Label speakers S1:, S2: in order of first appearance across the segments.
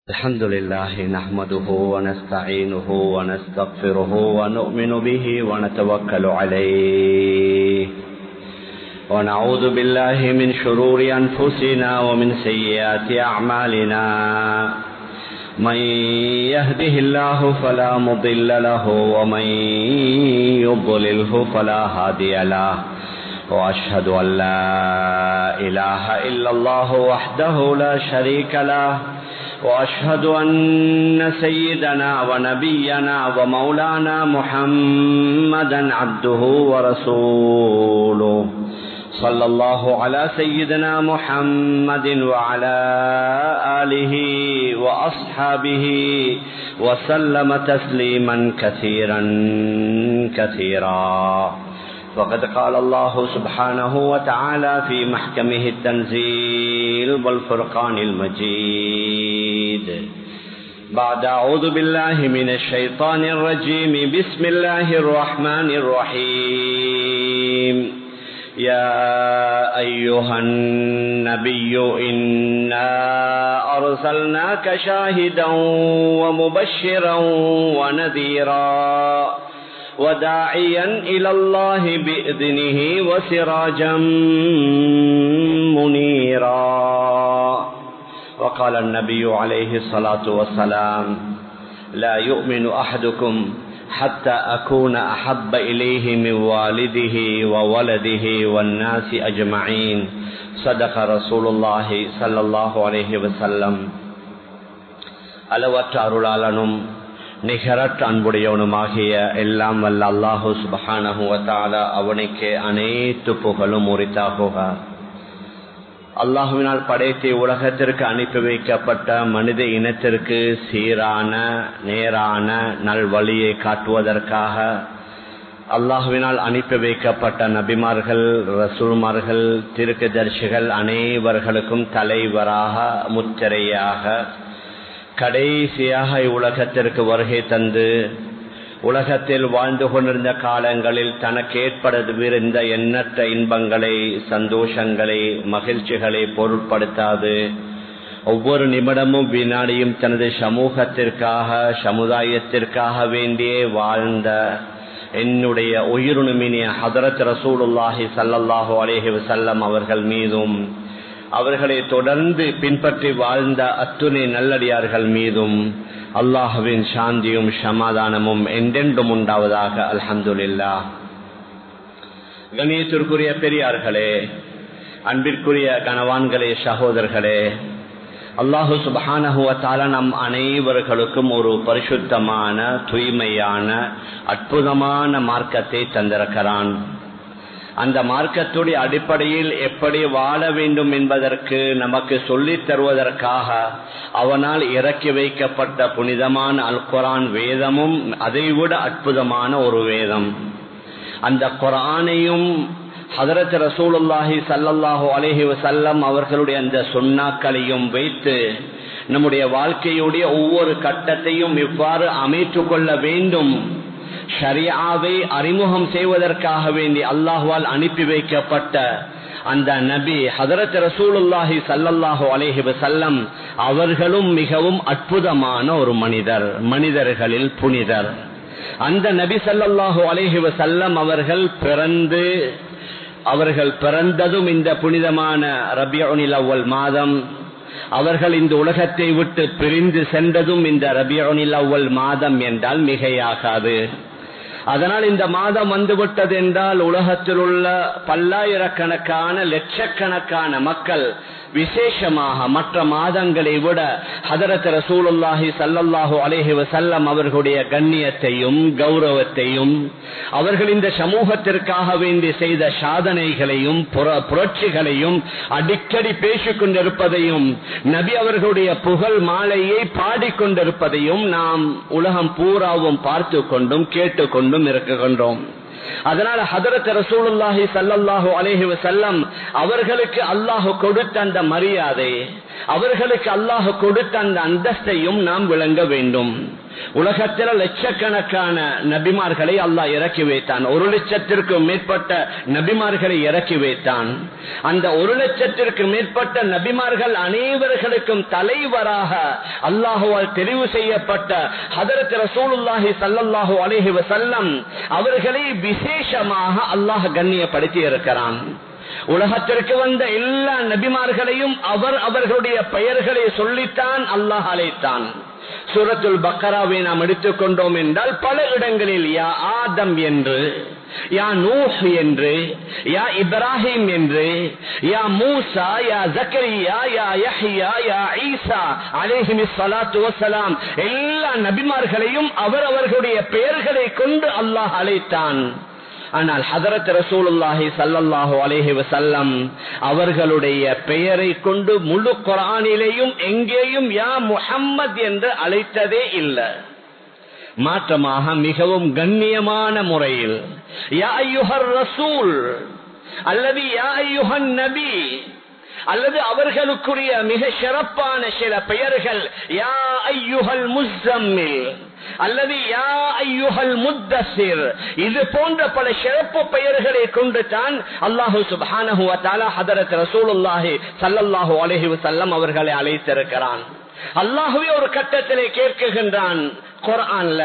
S1: الحمد لله نحمده ونستعينه ونستغفره ونؤمن به ونتوكل عليه ونعوذ بالله من شرور أنفسنا ومن سيئات أعمالنا من يهده الله فلا مضل له ومن يضلله فلا هادي له وأشهد أن لا إله إلا الله وحده لا شريك له وأشهد أن سيدنا ونبينا ومولانا محمدا عبده ورسوله صلى الله على سيدنا محمد وعلى آله وأصحابه وسلم تسليما كثيرا كثيرا وقد قال الله سبحانه وتعالى في محكمه التنزيل والفرقان المجيد بعد أعوذ بالله من الشيطان الرجيم بسم الله الرحمن الرحيم يا أيها النبي إنا أرسلناك شاهدا ومبشرا ونذيرا وداعيا إلى الله بإذنه وسراجا منيرا وقال النبي عليه الصلاة والسلام لا يؤمن أحدكم حتى أكون أحب إليه من والده وولده والناس أجمعين صدق رسول الله صلى الله عليه وسلم அளவற்ற அருளாளனும் நிகரற்ற அன்புடையவனுமாகிய எல்லாம் வல்ல அல்லாஹு சுபஹானஹுவத்தாலா அவனுக்கு அனைத்து புகழும் உரித்தாகுக அல்லாஹுவினால் படைத்து உலகத்திற்கு அனுப்பி வைக்கப்பட்ட மனித இனத்திற்கு சீரான நேரான நல்வழியை காட்டுவதற்காக அல்லாஹுவினால் அனுப்பி வைக்கப்பட்ட நபிமார்கள் ரசூல்மார்கள் திருக்கு தரிசிகள் அனைவர்களுக்கும் தலைவராக முத்திரையாக கடைசியாக இவ்வுலகத்திற்கு வருகை தந்து உலகத்தில் வாழ்ந்து கொண்டிருந்த காலங்களில் தனக்கு ஏற்படவிருந்த எண்ணற்ற இன்பங்களை சந்தோஷங்களை மகிழ்ச்சிகளை பொருட்படுத்தாது ஒவ்வொரு நிமிடமும் வினாடியும் தனது சமூகத்திற்காக சமுதாயத்திற்காக வேண்டியே வாழ்ந்த என்னுடைய உயிருணுமினிய ஹதரத் ரசூலுல்லாஹி சல்லல்லாஹு அலேஹி வசல்லம் அவர்கள் மீதும் அவர்களை தொடர்ந்து பின்பற்றி வாழ்ந்த அத்துணை நல்லடியார்கள் மீதும் அல்லாஹுவின் சாந்தியும் சமாதானமும் என்றென்றும் உண்டாவதாக அல்ஹம்துல்லா கணியத்திற்குரிய பெரியார்களே அன்பிற்குரிய கணவான்களே சகோதரர்களே அல்லாஹு சுபஹானஹுவத்தால நம் அனைவர்களுக்கும் ஒரு பரிசுத்தமான தூய்மையான அற்புதமான மார்க்கத்தை தந்திருக்கிறான் அந்த மார்க்கத்துடைய அடிப்படையில் எப்படி வாழ வேண்டும் என்பதற்கு நமக்கு சொல்லித் தருவதற்காக அவனால் இறக்கி வைக்கப்பட்ட புனிதமான அல் குரான் வேதமும் அதைவிட அற்புதமான ஒரு வேதம் அந்த குரானையும் ஹதரத் ரசூலுல்லாஹி சல்லல்லாஹு அலஹி வசல்லம் அவர்களுடைய அந்த சொன்னாக்களையும் வைத்து நம்முடைய வாழ்க்கையுடைய ஒவ்வொரு கட்டத்தையும் இவ்வாறு அமைத்து கொள்ள வேண்டும் ஷரியாவை அறிமுகம் செய்வதற்காக வேண்டி அல்லாஹுவால் அனுப்பி வைக்கப்பட்ட அந்த நபி ஹதரத் ரசூலுல்லாஹி சல்லல்லாஹு அலேஹி வசல்லம் அவர்களும் மிகவும் அற்புதமான ஒரு மனிதர் மனிதர்களில் புனிதர் அந்த நபி சல்லல்லாஹு அலேஹி வசல்லம் அவர்கள் பிறந்து அவர்கள் பிறந்ததும் இந்த புனிதமான ரபியோனில் அவ்வல் மாதம் அவர்கள் இந்த உலகத்தை விட்டு பிரிந்து சென்றதும் இந்த ரபியோனில் அவ்வல் மாதம் என்றால் மிகையாகாது அதனால் இந்த மாதம் வந்துவிட்டது என்றால் உலகத்தில் உள்ள பல்லாயிரக்கணக்கான லட்சக்கணக்கான மக்கள் விசேஷமாக மற்ற மாதங்களை விட ஹதரத் ரசூலுல்லாஹி சல்லல்லாஹு அலேஹி வசல்லம் அவர்களுடைய கண்ணியத்தையும் கௌரவத்தையும் அவர்கள் இந்த சமூகத்திற்காக வேண்டி செய்த சாதனைகளையும் புரட்சிகளையும் அடிக்கடி பேசிக் கொண்டிருப்பதையும் நபி அவர்களுடைய புகழ் மாலையை பாடிக்கொண்டிருப்பதையும் நாம் உலகம் பூராவும் பார்த்து கொண்டும் கேட்டுக்கொண்டும் இருக்கின்றோம் அதனால ஹதரத் ரசூலுல்லாஹி சல்லல்லாஹு அலேஹி வசல்லம் அவர்களுக்கு அல்லாஹு கொடுத்த அந்த மரியாதை அவர்களுக்கு அல்லாஹ் கொடுத்த அந்த அந்தஸ்தையும் நாம் விளங்க வேண்டும் உலகத்தில் லட்சக்கணக்கான நபிமார்களை அல்லாஹ் இறக்கி வைத்தான் ஒரு லட்சத்திற்கு மேற்பட்ட நபிமார்களை இறக்கி வைத்தான் அந்த ஒரு லட்சத்திற்கு மேற்பட்ட நபிமார்கள் அனைவர்களுக்கும் தலைவராக அல்லாஹுவால் தெரிவு செய்யப்பட்ட ஹதரத் ரசூலுல்லாஹி சல்லல்லாஹு அலைஹி வசல்லம் அவர்களை விசேஷமாக அல்லாஹ் கண்ணியப்படுத்தி இருக்கிறான் உலகத்திற்கு வந்த எல்லா நபிமார்களையும் அவர் அவர்களுடைய பெயர்களை சொல்லித்தான் அல்லாஹ் அழைத்தான் சூரத்துல் பக்கராவை நாம் எடுத்துக்கொண்டோம் என்றால் பல இடங்களில் யா ஆதம் என்று யா நூஹ் என்று யா இப்ராஹிம் என்று யா மூசா யா ஜக்கரியா யா யஹ்யா யா ஈசா அலைஹிமி ஸலாத்து வஸலாம் எல்லா நபிமார்களையும் அவர் அவர்களுடைய பெயர்களை கொண்டு அல்லாஹ் அழைத்தான் ஆனால் ஹதரத் ரசூலுல்லாஹி சல்லல்லாஹு அலைஹி வசல்லம் அவர்களுடைய பெயரை கொண்டு முழு குரானிலேயும் எங்கேயும் யா முஹம்மத் என்று அழைத்ததே இல்லை மாற்றமாக மிகவும் கண்ணியமான முறையில் யா ஐயுஹர் ரசூல் அல்லது யா ஐயுஹன் நபி அல்லது அவர்களுக்குரிய மிக சிறப்பான சில பெயர்கள் யா ஐயுஹல் முஸ்ஸம்மில் அல்லது யா ஐயுஹல் முத்தசிர் இது போன்ற பல சிறப்பு பெயர்களை கொண்டு தான் அல்லாஹு சுப்ஹானஹு வ தஆலா ஹதரத் ரசூலுல்லாஹி ஸல்லல்லாஹு அலைஹி வஸல்லம் அவர்களை அழைத்திருக்கிறான் அல்லாஹுவே ஒரு கட்டத்திலே கேட்குகின்றான் குரான்ல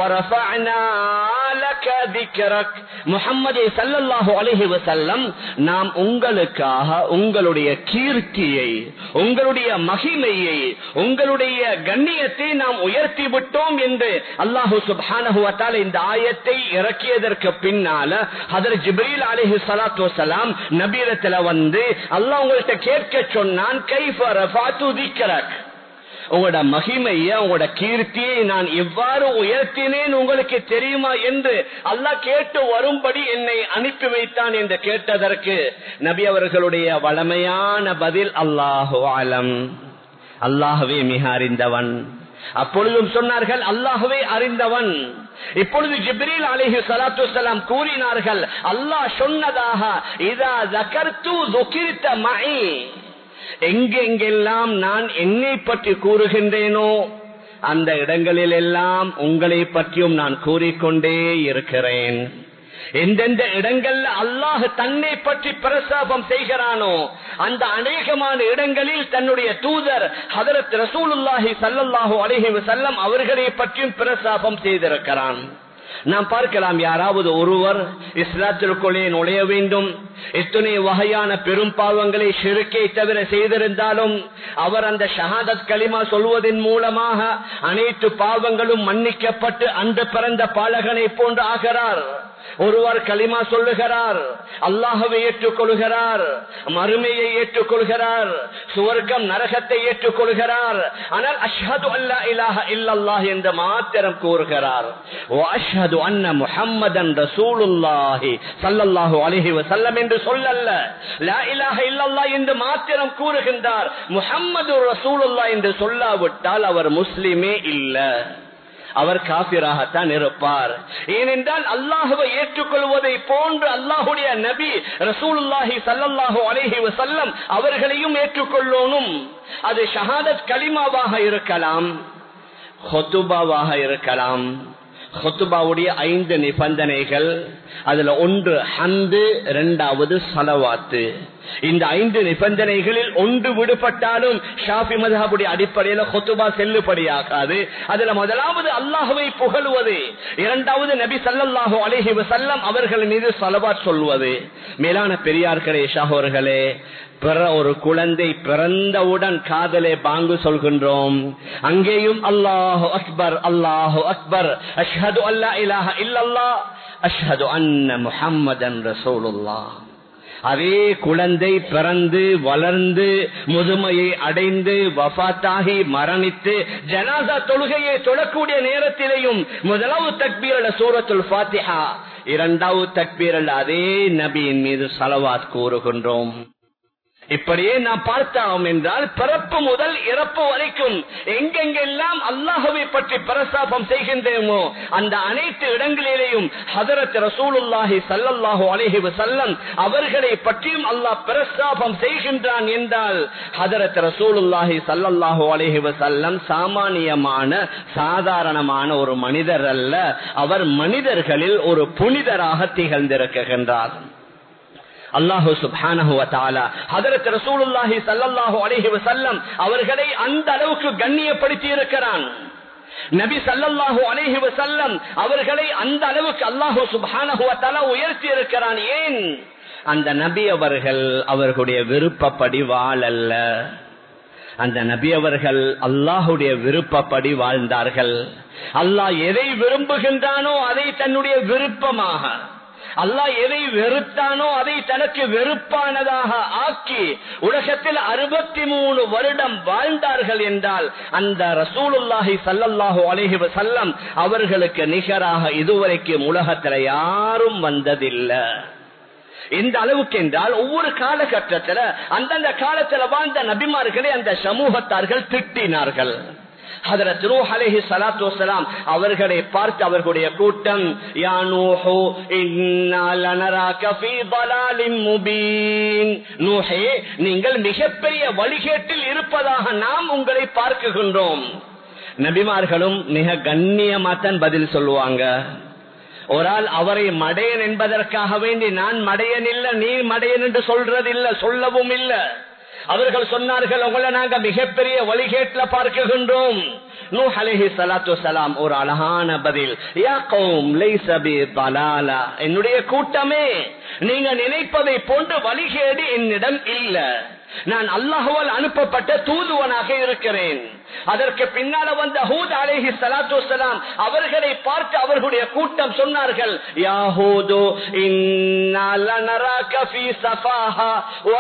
S1: முகம்மது சல்லல்லாஹு அலஹி வசல்லம் நாம் உங்களுக்காக உங்களுடைய கீர்த்தியை உங்களுடைய மகிமையை உங்களுடைய கண்ணியத்தை நாம் உயர்த்தி விட்டோம் என்று அல்லாஹு சுபானஹுவத்தால் இந்த ஆயத்தை இறக்கியதற்கு பின்னால ஹதர் ஜிப்ரீல் அலஹி சலாத்து வசலாம் நபீரத்துல வந்து அல்லாஹ் உங்கள்கிட்ட கேட்க சொன்னான் கைஃப ரஃபாத்து திக்கரக் உங்களோட மகிமைய உங்களோட கீர்த்தியை நான் எவ்வாறு உயர்த்தினேன் உங்களுக்கு தெரியுமா என்று அல்லாஹ் கேட்டு வரும்படி என்னை அனுப்பி வைத்தான் என்று கேட்டதற்கு நபி அவர்களுடைய வளமையான பதில் அல்லாஹு அலம் அல்லாஹவே மிக அறிந்தவன் அப்பொழுதும் சொன்னார்கள் அல்லாஹுவே அறிந்தவன் இப்பொழுது ஜிப்ரீல் அலிஹி சலாத்து சலாம் கூறினார்கள் அல்லாஹ் சொன்னதாக இதா ஜகர்த்து துகிர்த்த மகி எங்கெங்கெல்லாம் நான் என்னை பற்றி கூறுகின்றேனோ அந்த இடங்களில் எல்லாம் உங்களை பற்றியும் நான் கூறிக்கொண்டே இருக்கிறேன் எந்தெந்த இடங்கள்ல அல்லாஹ் தன்னை பற்றி பிரசாபம் செய்கிறானோ அந்த அநேகமான இடங்களில் தன்னுடைய தூதர் ஹதரத் ரசூலுல்லாஹி சல்லல்லாஹு அலைஹி வஸல்லம் அவர்களை பற்றியும் பிரசாபம் செய்திருக்கிறான் நாம் பார்க்கலாம் யாராவது ஒருவர் இஸ்லாத்திற்குள்ளே நுழைய வேண்டும் எத்தனை வகையான பெரும் பாவங்களை சிறுக்கை தவிர செய்திருந்தாலும் அவர் அந்த ஷஹாதத் களிமா சொல்வதன் மூலமாக அனைத்து பாவங்களும் மன்னிக்கப்பட்டு அந்த பிறந்த பாலகனை போன்று ஆகிறார் ஒருவர் களிமா சொல்லுகிறார் அல்லாஹவை ஏற்றுக்கொள்கிறார் மறுமையை ஏற்றுக்கொள்கிறார் சுவர்க்கம் நரகத்தை ஏற்றுக்கொள்கிறார் ஆனால் அஷ்ஹது அல்லா இலாஹ இல்லல்லாஹ் என்று மாத்திரம் கூறுகிறார் ஓ அஷ்ஹது அன்ன முஹம்மதன் ரசூலுல்லாஹி ஸல்லல்லாஹு அலைஹி வஸல்லம் என்று சொல்லல்ல லா இலாஹ இல்லல்லாஹ் என்று மாத்திரம் கூறுகின்றார் முஹம்மது ரசூலுல்லாஹ் என்று சொல்லாவிட்டால் அவர் முஸ்லிமே இல்லை அவர் காபிராகத்தான் இருப்பார் ஏனென்றால் அல்லாஹுவை ஏற்றுக்கொள்வதை போன்று அல்லாஹுடைய நபி ரசூலுல்லாஹி சல்லல்லாஹு அலைஹி வசல்லம் அவர்களையும் ஏற்றுக்கொள்ளணும் அது ஷஹாதத் கலிமாவாக இருக்கலாம் ஹொத்துபாவாக இருக்கலாம் ஹொத்துபாவுடைய ஐந்து நிபந்தனைகள் அதுல ஒன்று ஹந்து இரண்டாவது சலவாத்து இந்த ஐந்து நிபந்தனைகளில் ஒன்று விடுபட்டாலும் ஷாஃபி மதஹாபுடைய அடிப்படையில் ஹொத்துபா செல்லுபடியாகாது அதுல முதலாவது அல்லாஹுவை புகழுவது இரண்டாவது நபி சல்லல்லாஹு அலஹி வசல்லம் அவர்கள் மீது சலவாத் சொல்வது மேலான பெரியார்களே ஷாஹோர்களே பிற ஒரு குழந்தை பிறந்தவுடன் காதலே பாங்கு சொல்கின்றோம் அங்கேயும் அல்லாஹு அக்பர் அல்லாஹு அக்பர் அஷ்ஹது அல்லா இலாஹ இல்லல்லா அஷ்ஹது அன்ன முஹம்மதன் ரசூலுல்லா அதே குழந்தை பிறந்து வளர்ந்து முதுமையை அடைந்து வபாத்தாகி மரணித்து ஜனாசா தொழுகையை தொழக்கூடிய நேரத்திலேயும் முதலாவது தக்பீரல சூரத்துல் ஃபாத்திஹா இரண்டாவது தக்பீரல் அதே நபியின் மீது சலவாத் கூறுகின்றோம் இப்படியே நாம் பார்த்தோம் என்றால் பிறப்பு முதல் இறப்பு வரைக்கும் எங்கெங்கெல்லாம் அல்லாஹுவை பற்றி பிரசாபம் செய்கின்றோமோ அந்த அனைத்து இடங்களிலேயும் ஹதரத் ரசூலுல்லாஹி சல்லல்லாஹு அலைஹி வஸல்லம் அவர்களை பற்றியும் அல்லாஹ் பிரசாபம் செய்கின்றான் என்றால் ஹதரத் ரசூலுல்லாஹி சல்லல்லாஹு அலைஹி வஸல்லம் சாமானியமான சாதாரணமான ஒரு மனிதர் அல்ல அவர் மனிதர்களில் ஒரு புனிதராக திகழ்ந்திருக்கின்றார் அல்லாஹு சுப்ஹானஹு வ தஆலா ஹஜரத் ரசூலுல்லாஹி ஸல்லல்லாஹு அலைஹி வஸல்லம் அவர்களை அந்த அளவுக்கு கண்ணியப்படுத்தி இருக்கிறான் நபி ஸல்லல்லாஹு அலைஹி வஸல்லம் அவர்களை அந்த அளவுக்கு அல்லாஹு சுப்ஹானஹு வ தஆலா உயர்த்தி இருக்கிறான் ஏன் அந்த நபி அவர்கள் அவர்களுடைய விருப்பப்படி வாழல்ல அந்த நபி அவர்கள் அல்லாஹுடைய விருப்பப்படி வாழ்ந்தார்கள் அல்லாஹ் எதை விரும்புகின்றானோ அதை தன்னுடைய விருப்பமாக அல்லாஹ் எதை வெறுத்தானோ அதை தனக்கு வெறுப்பானதாக ஆக்கி உலகத்தில் அறுபத்தி மூணு வருடம் வாழ்ந்தார்கள் என்றால் அந்த ரசூலுல்லாஹி சல்லல்லாஹு அலைஹி வஸல்லம் அவர்களுக்கு நிகராக இதுவரைக்கும் உலகத்தில் யாரும் வந்ததில்லை எந்த அளவுக்கு என்றால் ஒவ்வொரு காலகட்டத்தில் அந்தந்த காலத்தில் வாழ்ந்த நபிமார்களை அந்த சமூகத்தார்கள் திட்டினார்கள் ஹதரத் நூஹ் அலைஹி ஸலாத்து வஸலாம் அவர்களை பார்த்து அவர்களுடைய கூட்டம் யா நூஹு இன்னா லனராக ஃபீ ضلالின் முபீன் நூஹே நீங்கள் மிகப்பெரிய வழிகேட்டில் இருப்பதாக நாம் உங்களை பார்க்குகின்றோம் நபிமார்களும் மிக கண்ணியமாத்தான் பதில் சொல்லுவாங்க ஒரு ஆள் அவரை மடையன் என்பதற்காக வேண்டி நான் மடையன் இல்ல நீ மடையன் என்று சொல்றதில்ல சொல்லவும் இல்ல அவர்கள் சொன்னார்கள் உங்களை நாங்க மிகப்பெரிய வழிகேட்டில பார்க்குகின்றோம் நூ அலைஹி சலாத்து சலாம் ஒரு அழகான பதில் யா கௌம் லைஸ பி தலாலா என்னுடைய கூட்டமே நீங்க நினைப்பதை போன்று வழிகேடு என்னிடம் இல்ல நான் அல்லாஹுவால் அனுப்பப்பட்ட தூதுவனாக இருக்கிறேன் அதற்கு பின்னால வந்த ஹூத் அலேஹி சலாத்து வலாம் அவர்களை பார்த்து அவர்களுடைய கூட்டம் சொன்னார்கள் யாஹூது இன்னலனராக ஃபீ சஃபாஹா வ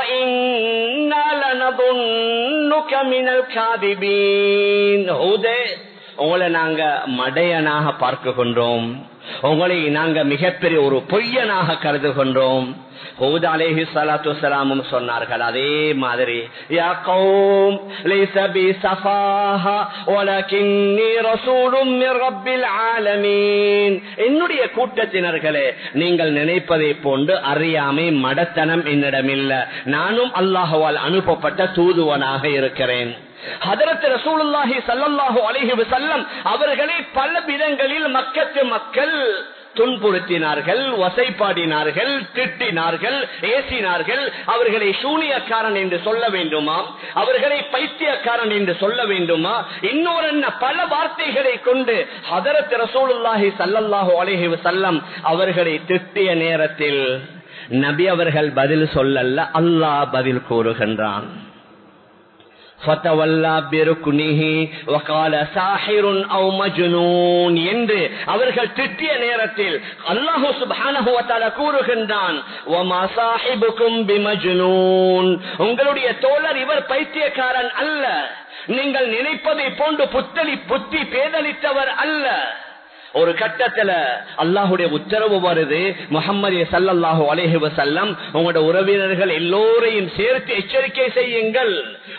S1: இன்னலனதுன்னுக மினல் காதிபீன் ஹூதே உங்களை நாங்க மடையனாக பார்க்குகின்றோம் உங்களை நாங்க மிகப்பெரிய ஒரு பொய்யனாக கருதுகின்றோம் ஹூத் அலேஹி சலாத்து சலாமும் சொன்னார்கள் அதே மாதிரி யா கௌம் லைஸ பி சஃபாஹா வலகின்னி ரசூலும் மிர் ரப்பில் ஆலமீன் என்னுடைய கூட்டத்தினர்களே நீங்கள் நினைப்பதை போன்று அறியாமை மடத்தனம் என்னிடம் இல்ல நானும் அல்லாஹ்வால் அனுப்பப்பட்ட தூதுவனாக இருக்கிறேன் ஹதரத் ரசூலுல்லாஹி சல்லல்லாஹு அலைஹி வஸல்லம் அவர்களை பல விதங்களில் மக்கத்து மக்கள் துன்புறுத்தினார்கள் வசைப்பாடினார்கள் திட்டினார்கள் ஏசினார்கள் அவர்களை சூனியக்காரன் என்று சொல்ல வேண்டுமா அவர்களை பைத்தியக்காரன் என்று சொல்ல வேண்டுமா இன்னொரு பல வார்த்தைகளை கொண்டு ஹதரத் ரசூலுல்லாஹி சல்லல்லாஹு அலைஹி வஸல்லம் அவர்களை திட்டிய நேரத்தில் நபி அவர்கள் பதில் சொல்லல்ல அல்லாஹ் பதில் கூறுகின்றான் என்று அவர்கள் திட்டிய நேரத்தில் அல்லாஹு சுபான கூறுகின்றான் உங்களுடைய தோழர் இவர் பைத்தியக்காரன் அல்ல நீங்கள் நினைப்பதை போன்று புத்தளி புத்தி பேதலித்தவர் அல்ல ஒரு கட்டத்துல அல்லாஹுடைய உத்தரவு வருது முகமது சல்லாஹூ அலேஹி வசல்லம் உங்களோட உறவினர்கள் எல்லோரையும் சேர்த்து எச்சரிக்கை செய்யுங்கள்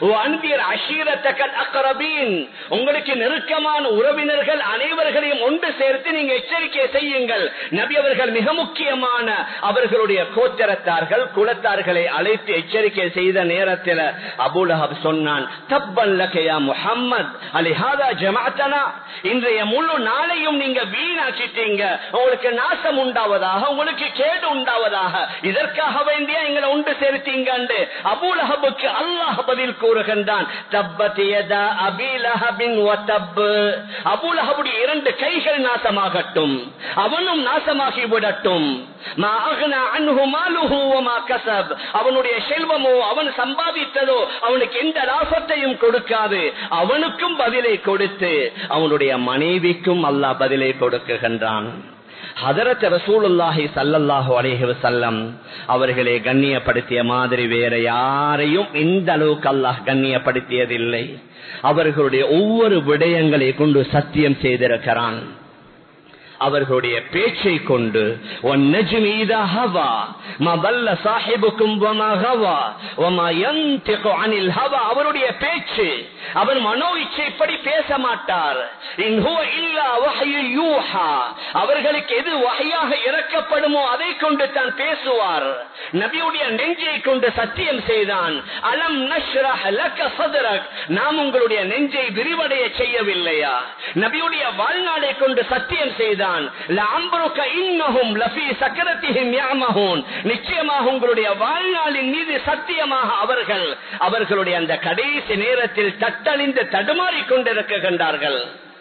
S1: உங்களுக்கு நெருக்கமான உறவினர்கள் அனைவர்களையும் ஒன்று சேர்த்து நீங்க எச்சரிக்கை செய்யுங்கள் நபி அவர்கள் மிக முக்கியமான அவர்களுடைய கோச்சரத்தார்கள் குலத்தார்களை அழைத்து எச்சரிக்கை செய்த நேரத்தில் அபுலஹப் சொன்னான் தப்பல்லகையா முகம்மது அலிஹாதா ஜமாத்தனா இன்றைய முழு நாளையும் நீங்க வீணாக்கிட்டீங்க உங்களுக்கு நாசம் உண்டாவதாக உங்களுக்கு கேடு உண்டாவதாக இதற்காக வேண்டிய எங்களை உண்டு சேர்த்தீங்க அபூலஹபுக்கு அல்லாஹ் பதில் கூறுகின்றான் அபூலஹபுடைய இரண்டு கைகள் நாசமாகட்டும் அவனும் நாசமாகி விடட்டும் அவனுடைய செல்வமோ அவன் சம்பாதித்ததோ அவனுக்கு எந்த லாபத்தையும் கொடுக்காது அவனுக்கும் பதிலை கொடுத்து அவனுடைய மனைவிக்கும் அல்லாஹ் பதிலை கொடுக்குகின்றான் ஹதரத் ரசூலுல்லாஹி சல்லல்லாஹு அலைஹி வஸல்லம் அவர்களை கண்ணியப்படுத்திய மாதிரி வேற யாரையும் இந்த அளவுக்கு அல்லாஹ் கண்ணியப்படுத்தியதில்லை அவர்களுடைய ஒவ்வொரு விடயங்களை கொண்டு சத்தியம் செய்திருக்கிறான் அவர்களுடைய பேச்சை கொண்டு وَالنَّجْمِ إِذَا هَوَى مَا ضَلَّ صَاحِبُكُمْ وَمَا غَوَى وَمَا يَنطِقُ عَنِ الْهَوَى அவருடைய பேச்சு அவர் மனோ இச்சைப்படி பேச மாட்டார் இன் ஹுவ இல்லா வஹ்யு யூஹா அவர்களுக்கு எது வகையாக இறக்கப்படுமோ அதை கொண்டு தான் பேசுவார் நபியுடைய நெஞ்சை கொண்டு சத்தியம் செய்தான் அலம் நஷ்ரஹ் லக சத்ரக் நாம் உங்களுடைய நெஞ்சை விரிவடைய செய்யவில்லையா நபியுடைய வாழ்நாளை கொண்டு சத்தியம் செய்தான் லஅம்ருக இன்னஹும் லஃபீ சக்கரத்திஹிம் யஅமஹூன் நிச்சயமாக உங்களுடைய வாழ்நாளின் மீது சத்தியமாக அவர்கள் அவர்களுடைய அந்த கடைசி நேரத்தில் தட்டழிந்து தடுமாறிக் கொண்டிருக்கின்றார்கள்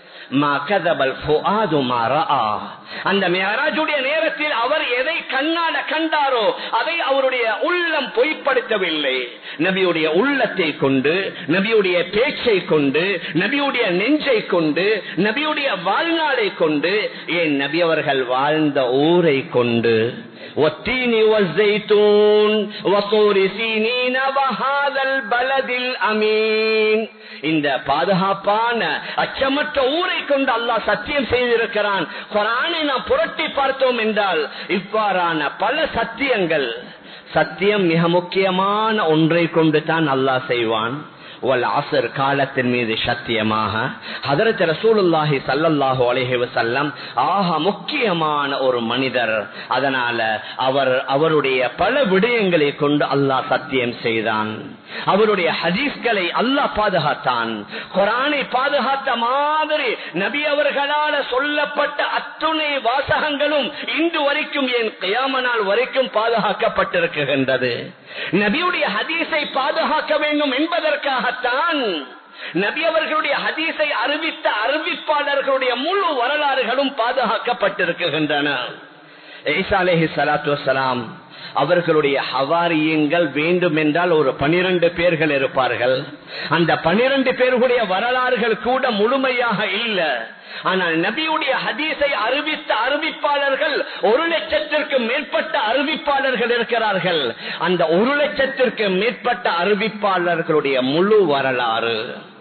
S1: அந்த மேராஜுடைய நேரத்தில் அவர் எதை கண்ணால கண்டாரோ அதை அவருடைய உள்ளம் பொய்ப்படுத்தவில்லை நபியுடைய உள்ளத்தை கொண்டு நபியுடைய பேச்சை கொண்டு நபியுடைய நெஞ்சை கொண்டு நபியுடைய வாழ்நாளை கொண்டு ஏன் நபி அவர்கள் வாழ்ந்த ஊரை கொண்டு والتين والزيتون وطور سينين وهذا البلد الأمين இந்த பாதுகாப்பான அச்சமற்ற ஊரை கொண்டு அல்லாஹ் சத்தியம் செய்திருக்கிறான் குரானை நாம் புரட்டி பார்த்தோம் என்றால் இவ்வாறான பல சத்தியங்கள் சத்தியம் மிக முக்கியமான ஒன்றை கொண்டு தான் அல்லாஹ் செய்வான் அசர் காலத்தின் மீது சத்தியமாக ஹதரத் ரசூலுல்லாஹி சல்லல்லாஹு அலைஹி வஸல்லம் ஆக முக்கியமான ஒரு மனிதர் அதனால அவர் அவருடைய பல விடயங்களை கொண்டு அல்லாஹ் சத்தியம் செய்தான் அவருடைய ஹதீஸ்களை அல்லாஹ் பாதுகாத்தான் குரானை பாதுகாத்த மாதிரி நபி அவர்களால் சொல்லப்பட்ட அத்துணை வாசகங்களும் இன்று வரைக்கும் என் கயாமனால் வரைக்கும் பாதுகாக்கப்பட்டிருக்கின்றது நபியுடைய ஹதீஸை பாதுகாக்க வேண்டும் என்பதற்காகத்தான் நபி அவர்களுடைய ஹதீஸை அறிவித்த அறிவிப்பாளர்களுடைய முழு வரலாறுகளும் பாதுகாக்கப்பட்டிருக்கின்றன ஈசா அலேஹி சலாத்து வசலாம் அவர்களுடைய ஹவாரியங்கள் வேண்டும் என்றால் ஒரு பனிரெண்டு பேர்கள் இருப்பார்கள் அந்த பனிரெண்டு பேர்களுடைய வரலாறுகள் கூட முழுமையாக இல்லை ஆனால் நபியுடைய ஹதீஸை அறிவித்த அறிவிப்பாளர்கள் ஒரு லட்சத்திற்கு மேற்பட்ட அறிவிப்பாளர்கள் இருக்கிறார்கள் அந்த ஒரு லட்சத்திற்கு மேற்பட்ட அறிவிப்பாளர்களுடைய முழு வரலாறு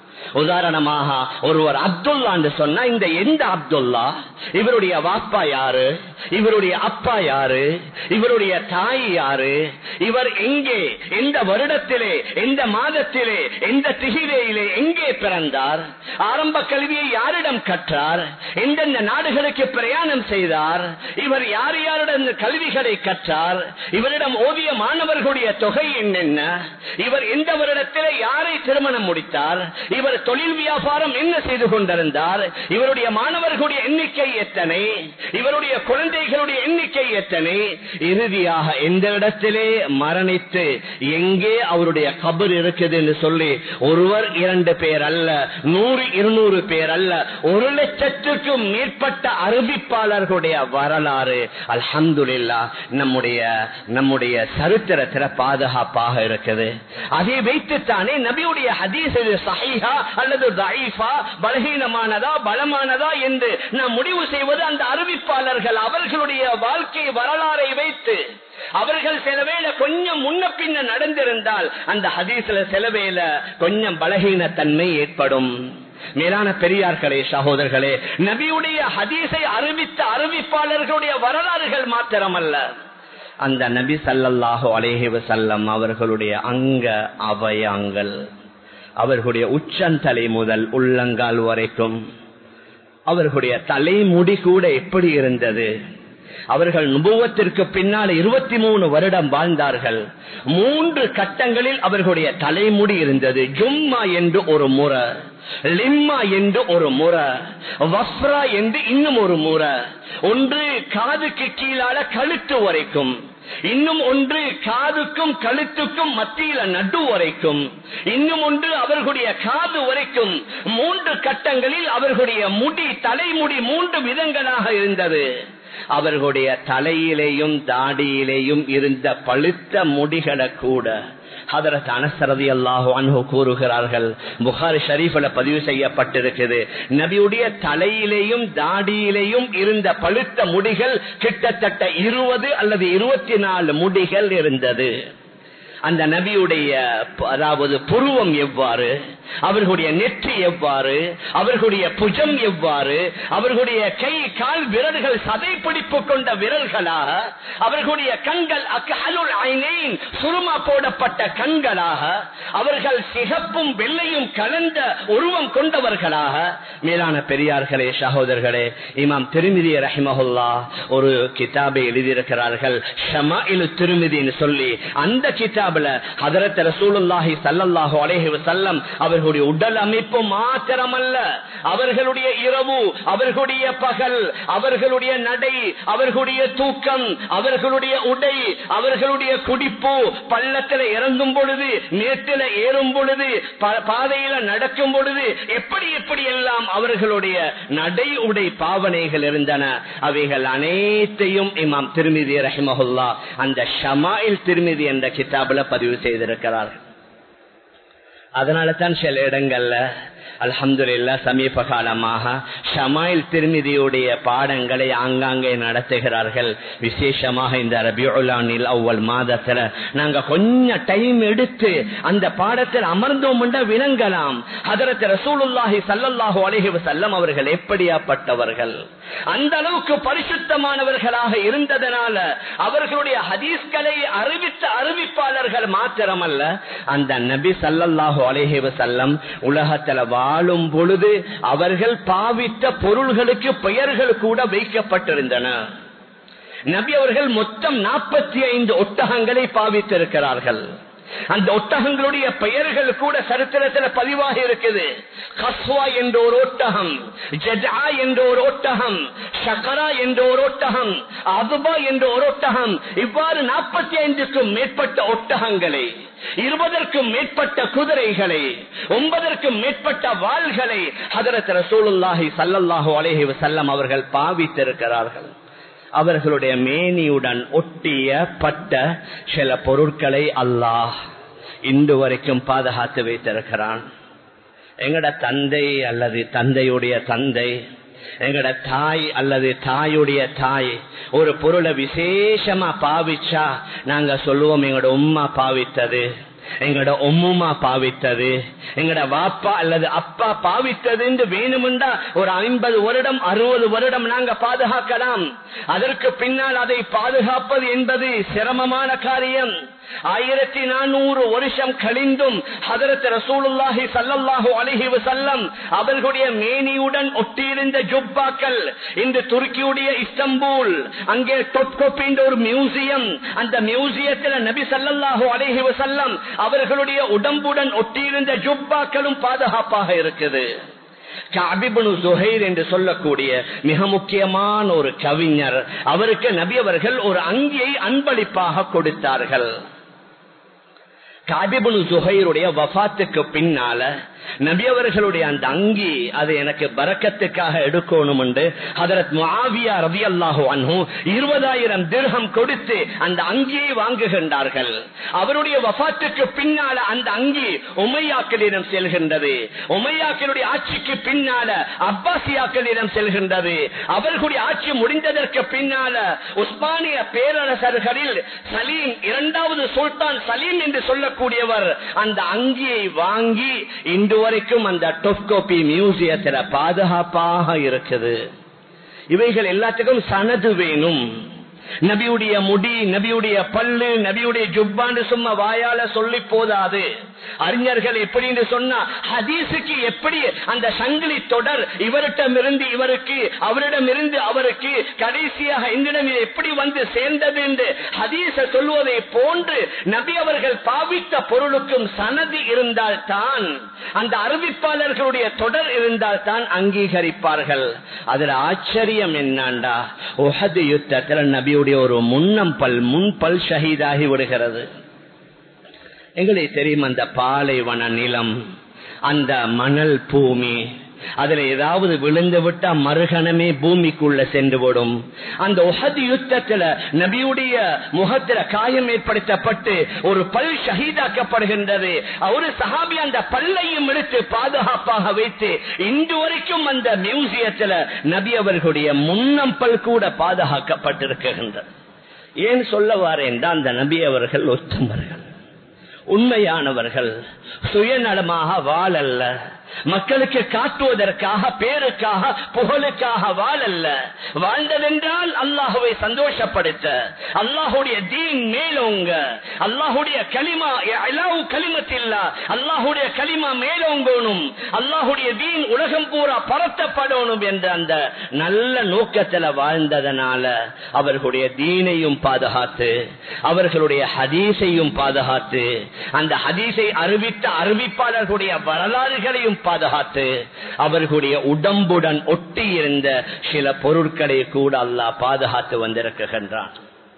S1: உதாரணமாக ஒருவர் அப்துல்லா என்று சொன்னா இந்த எந்த அப்துல்லா இவருடைய வாப்பா யாரு இவருடைய அப்பா யாரு இவருடைய தாய் யாரு இவர் எங்கே எந்த வருடத்திலே எந்த மாதத்திலே எந்த திகிரையிலே எங்கே பிறந்தார் ஆரம்ப கல்வியை யாரிடம் கற்றார் எந்தெந்த நாடுகளுக்கு பிரயாணம் செய்தார் இவர் யார் யாரிடம் கல்விகளை கற்றார் இவரிடம் ஓதிய மாணவர்களுடைய தொகை என்னென்ன இவர் எந்த வருடத்திலே யாரை திருமணம் முடித்தார் இவர் தொழில் வியாபாரம் என்ன செய்து கொண்டிருந்தார் இவருடைய மாணவர்களுடைய எண்ணிக்கை எத்தனை இவருடைய குழந்தைகளுடைய எண்ணிக்கை எத்தனை இறுதியாக எந்த இடத்திலே மரணித்து எங்கே அவருடைய கபர் இருக்குது என்று சொல்லி ஒருவர் இரண்டு பேர் அல்ல நூறு இருநூறு பேர் அல்ல ஒரு லட்சத்துக்கும் மேற்பட்ட அறிவிப்பாளர்களுடைய வரலாறு அல்ஹம்துலில்லா நம்முடைய நம்முடைய சரித்திரத்தில பாதுகாப்பாக இருக்குது அதை வைத்துத்தானே நபியுடைய ஹதீஸ் இது சஹீஹா அல்லது தஈஃபா பலகீனமானதா பலமானதா என்று நாம் முடிவு செய்வது அந்த அறிவிப்பாளர்கள் அவர்களுடைய வாழ்க்கை வரலாறை வைத்து அவர்கள் சிலவேளை கொஞ்சம் முன்ன பின்ன நடந்திருந்தால் அந்த ஹதீஸ்ல சிலவேளை கொஞ்சம் பலகீனத்தன்மை ஏற்படும் மேலான பெரியார்களே சகோதரர்களே நபியுடைய ஹதீஸை அறிவித்த அறிவிப்பாளர்களுடைய வரலாறுகள் மாத்திரமல்ல அந்த நபி சல்லல்லாஹு அலேஹி வசல்லம் அவர்களுடைய அங்க அவயங்கள் அவர்களுடைய உச்சந்தலை முதல் உள்ளங்கால் வரைக்கும் அவர்களுடைய தலைமுடி கூட எப்படி இருந்தது அவர்கள் நுபுவத்திற்கு பின்னால் இருபத்தி மூணு வருடம் வாழ்ந்தார்கள் மூன்று கட்டங்களில் அவர்களுடைய தலைமுடி இருந்தது ஜும்மா என்று ஒரு முறை லிம்மா என்று ஒரு முறை வஃப்ரா என்று இன்னும் ஒரு முறை ஒன்று காதுக்கு கீழால கழுத்து வரைக்கும் இன்னும் ஒன்று காதுக்கும் கழுத்துக்கும் மத்தியில நடு வரைக்கும் இன்னும் ஒன்று அவர்களுடைய காது வரைக்கும் மூன்று கட்டங்களில் அவர்களுடைய முடி தலைமுடி மூன்று விதங்களாக இருந்தது அவர்களுடைய தலையிலேயும் தாடியிலேயும் இருந்த பழுத்த முடிகளை கூட ஹதரத் அனசரதி அல்லாஹு அன்ஹு கூறுகிறார்கள் புகாரி ஷரீஃபில் பதிவு செய்யப்பட்டிருக்குது நபியுடைய தலையிலேயும் தாடியிலேயும் இருந்த பழுத்த முடிகள் கிட்டத்தட்ட இருபது அல்லது இருபத்தி நாலு முடிகள் இருந்தது அந்த நபியுடைய அதாவது புருவம் எவ்வாறு அவர்களுடைய நெற்றி எவ்வாறு அவர்களுடைய புஜம் எவ்வாறு அவர்களுடைய கை கால் விரல்கள் சதை பிடிப்பு கொண்ட விரல்களாக அவர்களுடைய கண்கள் அக்கலுள் ஐனேன் சுருமா போடப்பட்ட கண்களாக அவர்கள் சிகப்பும் வெள்ளையும் கலந்த உருவம் கொண்டவர்களாக மேலான பெரியார்களே சகோதரர்களே இமாம் திருமிதி ரஹிமஹுல்லா ஒரு கிதாபை எழுதியிருக்கிறார்கள் ஷமாயிலு திருமிதின்னு சொல்லி அந்த கிதாபுல ஹதரத் ரசூலுல்லாஹி சல்லல்லாஹு அலைஹி வஸல்லம் அவர்களுடைய உடல் அமைப்பு மாத்திரமல்ல அவர்களுடைய இரவு அவர்களுடைய பகல் அவர்களுடைய நடை அவர்களுடைய தூக்கம் அவர்களுடைய உடை அவர்களுடைய குடிப்பு பள்ளத்தில் இறங்கும் பொழுது மேட்டில ஏறும் பொழுது பாதையில நடக்கும் பொழுது எப்படி எப்படி எல்லாம் அவர்களுடைய நடை உடை பாவனைகள் இருந்தன அவைகள் அனைத்தையும் இமாம் திருமிதி ரஹிமஹுல்லா அந்த ஷமாயில் திருமிதி என்ற கிதாபில் பதிவு செய்திருக்கிறார்கள் அதனால தான் சில இடங்கள்ல அல்ஹம்துல்லா சமீப காலமாக ஷமாயில் திருமிதியுடைய பாடங்களை ஆங்காங்கே நடத்துகிறார்கள் விசேஷமாக இந்த ரபியுலானில் அவ்வள் மாதத்துல நாங்க கொஞ்சம் டைம் எடுத்து அந்த பாடத்தில் அமர்ந்தோம் விளங்கலாம் அதற்கு ரசூலுல்லாஹி சல்லல்லாஹு அலைஹி வஸல்லம் அவர்கள் எப்படியாப்பட்டவர்கள் அந்த அளவுக்கு பரிசுத்தமானவர்களாக இருந்ததனால அவர்களுடைய ஹதீஸ்களை அறிவித்த அறிவிப்பாளர்கள் மாத்திரமல்ல அந்த நபி சல்லல்லாஹு அலைஹி வஸல்லம் உலகத்துல வாழும் பொழுது அவர்கள் பாவித்த பொருள்களுக்கு பெயர்கள் கூட வைக்கப்பட்டிருந்தன நபி அவர்கள் மொத்தம் நாற்பத்தி ஐந்து ஒட்டகங்களை பாவித்திருக்கிறார்கள் அந்த ஒட்டகங்களுடைய பெயர்கள் கூட சரித்திரத்தில் பதிவாக இருக்குது கஸ்வா என்ற ஒரு ஒட்டகம் ஜஜா என்ற ஒரு ஒட்டகம் ஷக்கரா என்ற ஒரு ஒட்டகம் அதுபா என்ற ஒரு ஒட்டகம் இவ்வாறு நாற்பத்தி ஐந்துக்கும் மேற்பட்ட ஒட்டகங்களை இருபதற்கும் மேற்பட்ட குதிரைகளை ஒன்பதற்கும் மேற்பட்ட வாள்களை ஹதரத் ரசூலுல்லாஹி சல்லல்லாஹு அலைஹி வஸல்லம் அவர்கள் பாவித்திருக்கிறார்கள் அவர்களுடைய மேனியுடன் ஒட்டிய பட்ட சில பொருட்களை அல்லாஹ் இன்று வரைக்கும் பாதுகாத்து வைத்திருக்கிறான் எங்கட தந்தை அல்லது தந்தையுடைய தந்தை எங்கட தாய் அல்லது தாயுடைய தாய் ஒரு பொருளை விசேஷமா பாவிச்சா நாங்க சொல்லுவோம் எங்களோட உம்மா பாவித்தது எங்களோட ஒம்முமா பாவித்தது எங்கட வாப்பா அல்லது அப்பா பாவித்தது என்று வேணுமெண்டா ஒரு ஐம்பது வருடம் அறுபது வருடம் நாங்க பாதுகாக்கலாம் அதற்கு பின்னால் அதை பாதுகாப்பது என்பது சிரமமான காரியம் ஆயிரத்தி நானூறு வருஷம் கழிந்தும் ஹதரத் ரசூலுல்லாஹி சல்லல்லாஹு அலைஹி வஸல்லம் அவர்களுடைய மேனியுடன் ஒட்டியிருந்த ஜுப்பாக்கள் இந்த துருக்கியுடைய இஸ்தம்பூல் அங்கே டொட்கோப் என்ற ஒரு மியூசியம் அந்த மியூசியத்தில் நபி சல்லல்லாஹு அலைஹி வஸல்லம் அவர்களுடைய உடம்புடன் ஒட்டியிருந்த ஜுப்பாக்களும் பாதுகாப்பாக இருக்குது என்று சொல்லக்கூடிய மிக முக்கியமான ஒரு கவிஞர் அவருக்கு நபி அவர்கள் ஒரு அங்கியை அன்பளிப்பாக கொடுத்தார்கள் காபிபுனு சுஹைருடைய வபாத்துக்கு பின்னால நபி அவர்களுடைய அந்த அங்கி அது எனக்கு பறக்கத்துக்காக எடுக்கணும் என்று ஹதரத் முஆவியா ரவி அல்லாஹு அன்ஹு இருபதாயிரம் திருகம் கொடுத்து அந்த அங்கியை வாங்குகின்றார்கள் அவருடைய வபாத்துக்கு பின்னால அந்த அங்கி உமையாக்களிடம் செல்கின்றது உமையாக்களுடைய ஆட்சிக்கு பின்னால அப்பாசியாக்களிடம் செல்கின்றது அவர்களுடைய ஆட்சி முடிந்ததற்கு பின்னால உஸ்மானிய பேரரசர்களில் சலீம் இரண்டாவது சுல்தான் சலீம் என்று சொல்லக்கூடியவர் அந்த அங்கியை வாங்கி இன்று வரைக்கும் அந்த டொப்கோபி மியூசியத்துல பாதுகாப்பாக இருக்குது இவைகள் எல்லாத்துக்கும் சனது வேணும் நபியுடைய முடி நபியுடைய பல்லு நபியுடைய ஜுப்பான்னு சும்மா வாயால சொல்லி போதாது அறிஞர்கள் எப்படின்னு சொன்னா ஹதீஸுக்கு எப்படி அந்த சங்கிலி தொடர் இவரிடமிருந்து இவருக்கு அவரிடமிருந்து அவருக்கு கடைசியாக என்னிடம் இது எப்படி வந்து சேர்ந்தது என்று ஹதீச சொல்வதை போன்று நபி அவர்கள் பாவித்த பொருளுக்கும் சனதி இருந்தால் தான் அந்த அறிவிப்பாளர்களுடைய தொடர் இருந்தால் தான் அங்கீகரிப்பார்கள் அதுல ஆச்சரியம் என்னாண்டா உஹது யுத்தத்தில் நபியுடைய ஒரு முன்னம் பல் முன்பல் ஷஹீதாகி விடுகிறது எங்களுக்கு தெரியும் அந்த பாலைவன நிலம் அந்த மணல் பூமி அதுல ஏதாவது விழுந்து விட்டா மறுகணமே பூமிக்குள்ள சென்று விடும் அந்த உஹது யுத்தத்துல நபியுடைய முகத்துல காயம் ஏற்படுத்தப்பட்டு ஒரு பல் ஷஹீதாக்கப்படுகின்றது ஒரு சஹாபி அந்த பல்லையும் எடுத்து பாதுகாப்பாக வைத்து இன்று வரைக்கும் அந்த மியூசியத்துல நபி அவர்களுடைய முன்னம் பல் கூட பாதுகாக்கப்பட்டிருக்கின்றது ஏன் சொல்ல வாரேன் அந்த நபி அவர்கள் ஒத்துமர்கள் உண்மையானவர்கள் சுயநலமாக வாழல்ல மக்களுக்கு காட்டுவதற்காக பேருக்காக புகழுக்காக வாழல்ல வாழ்ந்ததென்றால் அல்லாஹுவை சந்தோஷப்படுத்த அல்லாஹுடைய தீன் மேலோங்க அல்லாஹுடைய களிமா அலாவு களிமத்தில்லா அல்லாஹுடைய களிமா மேலோங்கணும் அல்லாஹுடைய தீன் உலகம் பூரா பரத்தப்படணும் என்ற அந்த நல்ல நோக்கத்துல வாழ்ந்ததனால அவர்களுடைய தீனையும் பாதுகாத்து அவர்களுடைய ஹதீஸையும் பாதுகாத்து அந்த ஹதீஸை அறிவித்த அறிவிப்பாளர்களுடைய வரலாறுகளையும் பாதுகாத்து அவர்களுடைய உடம்புடன் ஒட்டி இருந்த சில பொருட்களை கூட அல்லாஹ் பாதுகாத்து வந்திருக்கின்றான்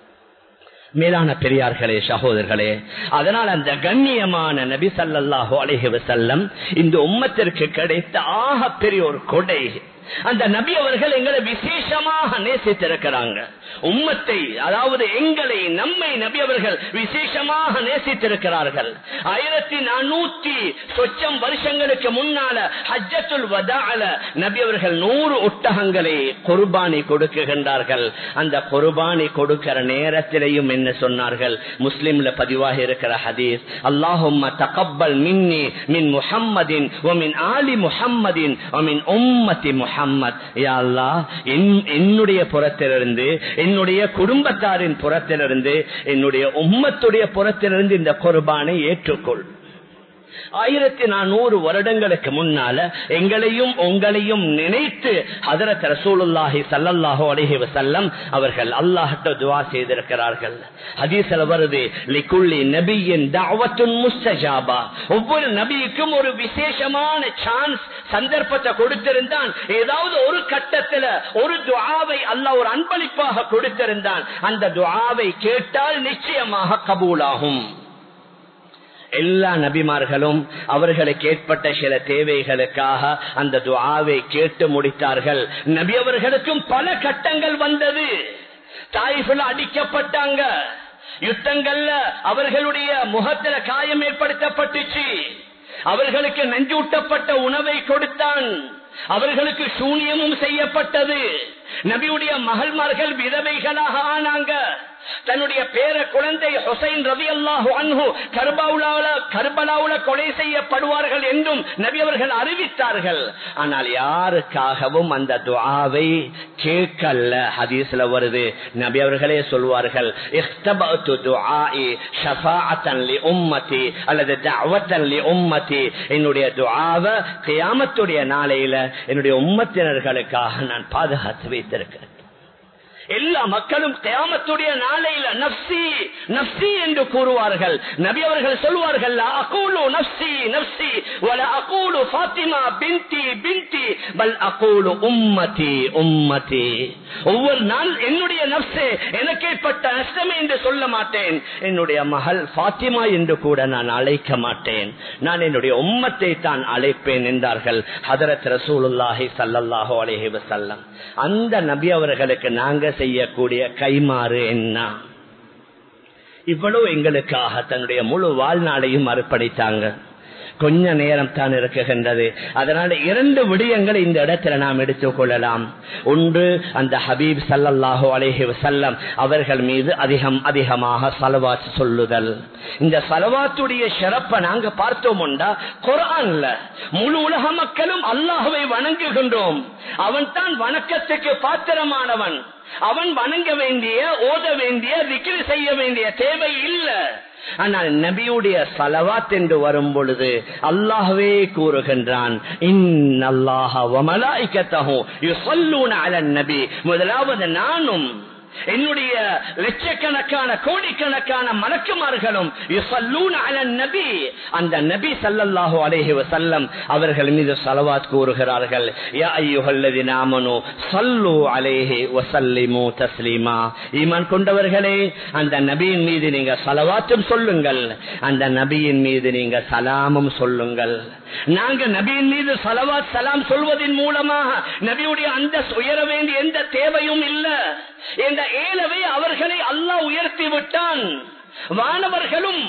S1: மேலான பெரியார்களே சகோதரர்களே அதனால் அந்த கண்ணியமான நபி சல்லாஹூ அலஹி வசல்லம் இந்த உம்மத்திற்கு கிடைத்த ஆக பெரிய ஒரு கொடை அந்த நபி அவர்கள் எங்களை விசேஷமாக நேசித்திருக்கிறாங்க உம்மத்தை அதாவது எங்களை நம்மை நபி அவர்கள் விசேஷமாக நேசித்திருக்கிறார்கள் ஆயிரத்தி நானூத்தி சொச்சம் வருஷங்களுக்கு முன்னால ஹஜ்ஜத்துல் வதால நபி அவர்கள் நூறு ஒட்டகங்களை குர்பானி கொடுக்குகின்றார்கள் அந்த குர்பானி கொடுக்கிற நேரத்திலையும் என்ன சொன்னார்கள் முஸ்லிம்ல பதிவாக இருக்கிற ஹதீஸ் அல்லாஹும் தகப்பல் மின்னி மின் முஹம்மதின் ஒமின் ஆலி முஹம்மதின் ஒமின் உம்மதி முஹம்மத் யா அல்லாஹ் என்னுடைய புறத்திலிருந்து என்னுடைய குடும்பத்தாரின் புறத்திலிருந்து என்னுடைய உம்மத்துடைய புறத்திலிருந்து இந்த குர்பானை ஏற்றுக்கொள் ஆயிரத்தி நானூறு வருடங்களுக்கு முன்னால எங்களையும் உங்களையும் நினைத்து ஹதரத் ரசூலுல்லாஹி சல்லல்லாஹு அலைஹி வஸல்லம் அவர்கள் அல்லாஹ்ட்ட துஆ செய்திருக்கிறார்கள் ஹதீஸ்ல வருது லிகுல்லி நபியின் தஅவத்துன் முஸ்தஜாபா ஒவ்வொரு நபிக்கும் ஒரு விசேஷமான சான்ஸ் சந்தர்ப்பத்தை கொடுத்திருந்தான் ஏதாவது ஒரு கட்டத்துல ஒரு துஆவை அல்லாஹ் ஒரு அன்பளிப்பாக கொடுத்திருந்தான் அந்த துஆவை கேட்டால் நிச்சயமாக கபூலாகும் எல்லா நபிமார்களும் அவர்களுக்கு ஏற்பட்ட சில தேவைகளுக்காக அந்த துவாவை கேட்டு முடித்தார்கள் நபி அவர்களுக்கும் பல கட்டங்கள் வந்தது தாய்ஃபுல அடிக்கப்பட்டாங்க யுத்தங்கள்ல அவர்களுடைய முகத்துல காயம் ஏற்படுத்தப்பட்டுச்சு அவர்களுக்கு நஞ்சூட்டப்பட்ட உணவை கொடுத்தான் அவர்களுக்கு சூனியமும் செய்யப்பட்டது நபியுடைய மகள்மார்கள் விதவைகளாக ஆனாங்க தன்னுடைய பேர குழந்தை ஹுசைன் ரவி அல்லாஹு அன்ஹு கர்பாவுல கர்பலாவுல கொலை செய்யப்படுவார்கள் என்றும் நபி அவர்கள் அறிவித்தார்கள் ஆனால் யாருக்காகவும் அந்த துஆவை கேட்கல ஹதீஸ்ல வருது நபி அவர்களே சொல்வார்கள் இஹ்தபஅத்து துஆஇ ஷஃபாஅத்தன் லி உம்மதி அல்லது தஅவத்தன் லி உம்மதி என்னுடைய துஆவை கியாமத்துடைய நாளையில என்னுடைய உம்மத்தினர்களுக்காக நான் பாதுகாத்து வைத்திருக்கிறேன் எல்லா மக்களும் கியாமத்துடைய நாளையில நப்சி நப்சி என்று கூறுவார்கள் நபி அவர்கள் சொல்வார்கள் அகூலு நப்சி நப்சி வல அகூலு ஃபாத்திமா பின்தி பின்தி பல் அகூலு உம்மதி உம்மதி ஒவ்வொரு நாள் என்னுடைய நப்சே எனக்கு ஏற்பட்ட நஷ்டமே என்று சொல்ல மாட்டேன் என்னுடைய மகள் ஃபாத்திமா என்று கூட நான் அழைக்க மாட்டேன் நான் என்னுடைய உம்மத்தை தான் அழைப்பேன் என்றார்கள் ஹதரத் ரசூலுல்லாஹி சல்லல்லாஹு அலைஹி வஸல்லம் அந்த நபி அவர்களுக்கு நாங்க செய்யக்கூடிய கைமாறு என்ன இவ்வளவு எங்களுக்காக தன்னுடைய முழு வாழ்நாளையும் அர்ப்பணித்தாங்க கொஞ்ச நேரம் தான் இருக்குகின்றது அதனால இரண்டு விடயங்களை இந்த இடத்துல நாம் எடுத்துக் கொள்ளலாம் ஒன்று அந்த ஹபீப் சல்லல்லாஹு அலேஹி வசல்லம் அவர்கள் மீது அதிகம் அதிகமாக சலவாத் சொல்லுதல் இந்த சலவாத்துடைய சிறப்பை நாங்க பார்த்தோம்டா குரான்ல முழு உலக மக்களும் அல்லாஹுவை வணங்குகின்றோம் அவன் தான் வணக்கத்துக்கு பாத்திரமானவன் அவன் வணங்க வேண்டிய ஓத வேண்டிய விக்கிரி செய்ய வேண்டிய தேவை இல்லை ஆனால் நபியுடைய சலவாத் என்று வரும் பொழுது அல்லாஹவே கூறுகின்றான் நபி முதலாவது நானும் என்னுடைய லட்சக்கணக்கான கோடிக்கணக்கான மலக்குமார்களும் நபி அந்த நபி சல்லல்லாஹு அலேஹி வசல்லம் அவர்கள் மீது சலவாத் கூறுகிறார்கள் நாமனு சல்லு அலேஹி வசல்லிமு தஸ்லீமா ஈமான் கொண்டவர்களே அந்த நபியின் மீது நீங்க சலவாத்தும் சொல்லுங்கள் அந்த நபியின் மீது நீங்க சலாமும் சொல்லுங்கள் நாங்க நபியின் மீது சலவாத் சலாம் சொல்வதன் மூலமாக நபியுடைய அந்த உயர வேண்டிய எந்த தேவையும் இல்லை இந்த ஏலவை அவர்களை அல்லாஹ் உயர்த்தி விட்டான் வானவர்களும்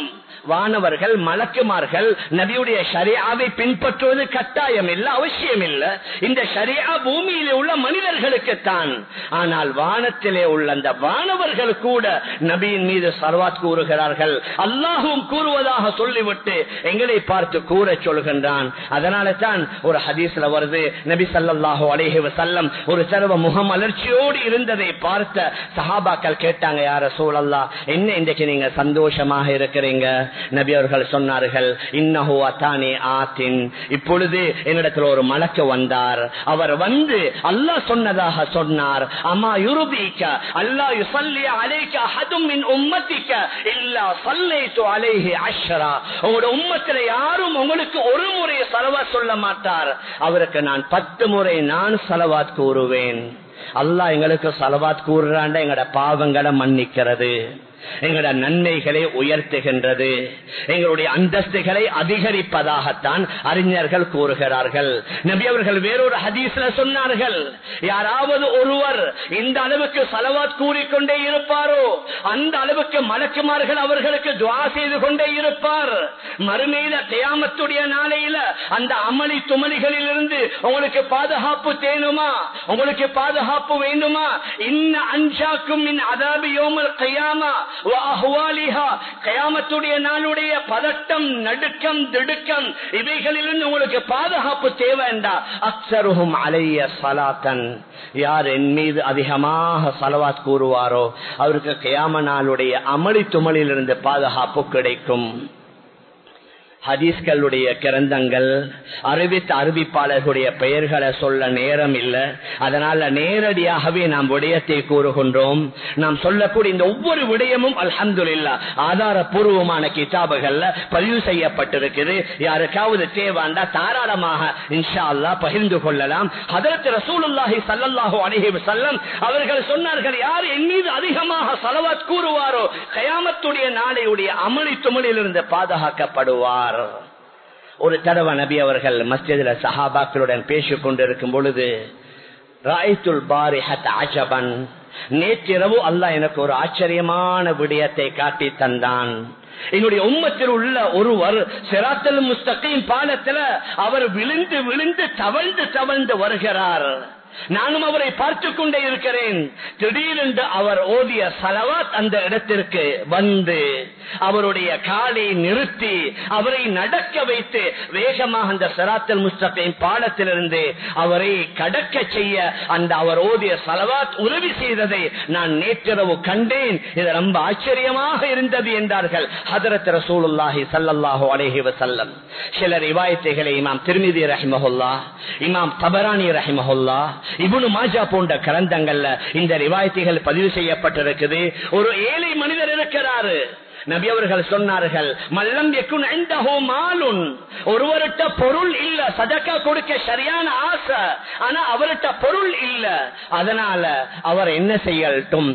S1: வானவர்கள் மலக்குமார்கள் நபியுடைய ஷரியாவை பின்பற்றுவது கட்டாயம் இல்ல அவசியம் இல்ல இந்த ஷரியா பூமியிலே உள்ள மனிதர்களுக்குத்தான் ஆனால் வானத்திலே உள்ள அந்த வானவர்கள் கூட நபியின் மீது சர்வாத் கூறுகிறார்கள் அல்லாஹும் கூறுவதாக சொல்லிவிட்டு எங்களை பார்த்து கூற சொல்கின்றான் அதனால தான் ஒரு ஹதீஸ்ல வருது நபி சல்லாஹூ அலேஹி வசல்லம் ஒரு சர்வ முகம் அலர்ச்சியோடு இருந்ததை பார்த்த சஹாபாக்கள் கேட்டாங்க யார சூழல்லா என்ன இன்றைக்கு நீங்க சந்தோஷமாக இருக்கிறீங்க நபி அவர்கள் சொன்னார்கள் இன்னஹோ அத்தானே ஆத்தின் இப்பொழுது என்னிடத்துல ஒரு மலக்கு வந்தார் அவர் வந்து அல்லாஹ் சொன்னதாக சொன்னார் அம்மா யுருபிக்க அல்லா யுசல்லி அலைக்க அஹதும் மின் உம்மத்திக்க இல்லா சல்லைத்து அலைஹி அஷ்ரா உங்களோட உம்மத்துல யாரும் உங்களுக்கு ஒரு முறை சலவாத் சொல்ல மாட்டார் அவருக்கு நான் பத்து முறை நான் சலவாத் கூறுவேன் அல்லாஹ் எங்களுக்கு சலவாத் கூறுறாண்ட எங்களோட பாவங்களை மன்னிக்கிறது எங்களோட நன்மைகளை உயர்த்துகின்றது எங்களுடைய அந்தஸ்துகளை அதிகரிப்பதாகத்தான் அறிஞர்கள் கூறுகிறார்கள் நபி அவர்கள் வேறொரு ஹதீஸ்ல சொன்னார்கள் யாராவது ஒருவர் இந்த அளவுக்கு சலவாத் கூறிக்கொண்டே இருப்பாரோ அந்த அளவுக்கு மலக்குமார்கள் அவர்களுக்கு துவா செய்து கொண்டே இருப்பார் மறுமையில தியாமத்துடைய நாளையில அந்த அமளி துமளிகளில் இருந்து உங்களுக்கு பாதுகாப்பு தேணுமா உங்களுக்கு பாதுகாப்பு வேண்டுமா இன்ன அஞ்சாக்கும் அதாபி யோமல் கையாமா கயாமத்துடைய நாளுடைய பதட்டம் நடுக்கம் திடுக்கம் இவைகளிலிருந்து உங்களுக்கு பாதுகாப்பு தேவைண்டா அக்சருகும் அலைய சலாத்தன் யார் என் மீது அதிகமாக சலவாத் கூறுவாரோ அவருக்கு கயாம நாளுடைய அமளி துமளிலிருந்து பாதுகாப்பு கிடைக்கும் ஹதீஸ்களுடைய கிரந்தங்கள் அறிவித்த அறிவிப்பாளர்களுடைய பெயர்களை சொல்ல நேரம் இல்லை அதனால நேரடியாகவே நாம் விடயத்தை கூறுகின்றோம் நாம் சொல்லக்கூடிய இந்த ஒவ்வொரு விடயமும் அல்ஹம்துல்லா ஆதாரபூர்வமான கிதாபுகள்ல பதிவு செய்யப்பட்டிருக்குது யாருக்காவது தேவாண்டா தாராளமாக இன்ஷா அல்லா பகிர்ந்து கொள்ளலாம் அதற்கு ரசூலுல்லாஹி சல்லல்லாஹு அலிஹி வசல்லம் அவர்கள் சொன்னார்கள் யார் என் மீது அதிகமாக சலவாத் கூறுவாரோ கயாமத்துடைய நாளையுடைய அமளி துமளிலிருந்து பாதுகாக்கப்படுவார் ஒரு தடவை நபி அவர்கள் மஸ்ஜிதில் சஹாபாக்களுடன் பேசிக் கொண்டிருக்கும் பொழுது ராய்த்துல் பாரி ஹத் அஜபன் நேற்றிரவு அல்லாஹ் எனக்கு ஒரு ஆச்சரியமான விடயத்தை காட்டி தந்தான் என்னுடைய உம்மத்தில் உள்ள ஒருவர் சிராத்தல் முஸ்தகையும் பாலத்துல அவர் விழுந்து விழுந்து தவழ்ந்து தவழ்ந்து வருகிறார் நானும் அவரை பார்த்து கொண்டே இருக்கிறேன் திடீரென்று அவர் ஓதிய சலவாத் அந்த இடத்திற்கு வந்து அவருடைய காலை நிறுத்தி அவரை நடக்க வைத்து வேகமாக அந்த சராத்தல் முஸ்தபின் பாலத்திலிருந்து அவரை கடக்க செய்ய அந்த அவர் ஓதிய சலவாத் உதவி செய்ததை நான் நேற்றிரவு கண்டேன் இது ரொம்ப ஆச்சரியமாக இருந்தது என்றார்கள் ஹதரத் ரசூலுல்லாஹி சல்லல்லாஹு அலேஹி வசல்லம் சில ரிவாயத்தைகளை இமாம் திருமிதி ரஹிமஹுல்லா இமாம் தபரானி ரஹிமஹுல்லா இபுனு மாஜா போன்ற கிரந்தங்கள்ல இந்த ரிவாயத்தைகள் பதிவு செய்யப்பட்டிருக்குது ஒரு ஏழை மனிதர் இருக்கிறாரு நபி அவர்கள் சொன்னார்கள் மல்லம் மாலுன் ஒருவர்கிட்ட பொருள் இல்ல சதக்கா கொடுக்க சரியான ஆசை ஆனா அவர்கிட்ட பொருள் இல்ல அதனால அவர் என்ன செய்யட்டும்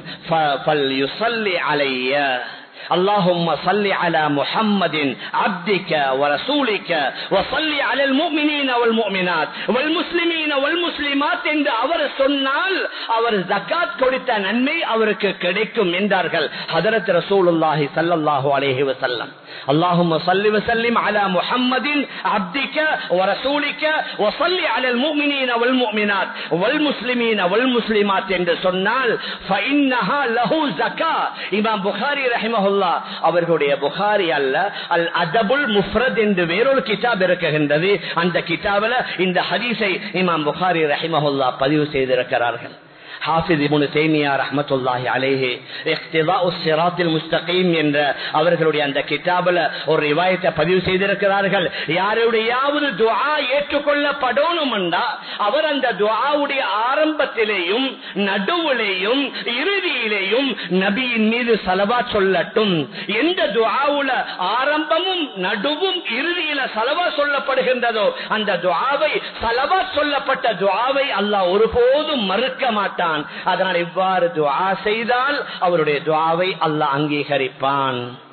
S1: அலைய اللهم صل على محمد عبدك ورسولك وصل على المؤمنين والمؤمنات والمسلمين والمسلمات என்று அவர் சொன்னால் அவர் ஜக்காத் கொடுத்த நன்மை அவருக்கு கிடைக்கும் என்றார்கள் ஹதரத் ரசூலுல்லாஹி ஸல்லல்லாஹு அலைஹி வஸல்லம் اللهم صل وسلم على محمد عبدك ورسولك وصل على المؤمنين والمؤمنات والمسلمين والمسلمات என்று சொன்னால் فإنها له زكاة இமாம் புகாரி ரஹிமஹுல்லாஹ் அவர்களுடைய புகாரி அல்ல அல் அதபுல் முஃப்ரத் என்று வேறொரு கிதாப் இருக்குகின்றது அந்த கிதாபில் இந்த ஹதீஸை இமாம் புகாரி ரஹிமஹுல்லா பதிவு செய்திருக்கிறார்கள் ஹாஃபிஸ் இப்னு தைமியா ரஹ்மத்துல்லாஹி அலைஹி இக்திதாஉ ஸிராத்தில் முஸ்தகீம் என்ற அவர்களுடைய அந்த கிதாபில் ஒரு ரிவாயத்தை பதிவு செய்திருக்கிறார்கள் யாருடையாவது துஆ ஏற்றுக்கொள்ளப்படணும்னா அவர் அந்த துஆவுடைய ஆரம்பத்திலேயும் நடுவிலேயும் இறுதியிலேயும் நபியின் மீது சலவா சொல்லட்டும் எந்த துஆவுல ஆரம்பமும் நடுவும் இறுதியில சலவா சொல்லப்படுகின்றதோ அந்த துஆவை சலவா சொல்லப்பட்ட துஆவை அல்லாஹ் ஒருபோதும் மறுக்க மாட்டான் அதனால் இவ்வாறு துவா செய்தால் அவருடைய துவாவை அல்லாஹ் அங்கீகரிப்பான்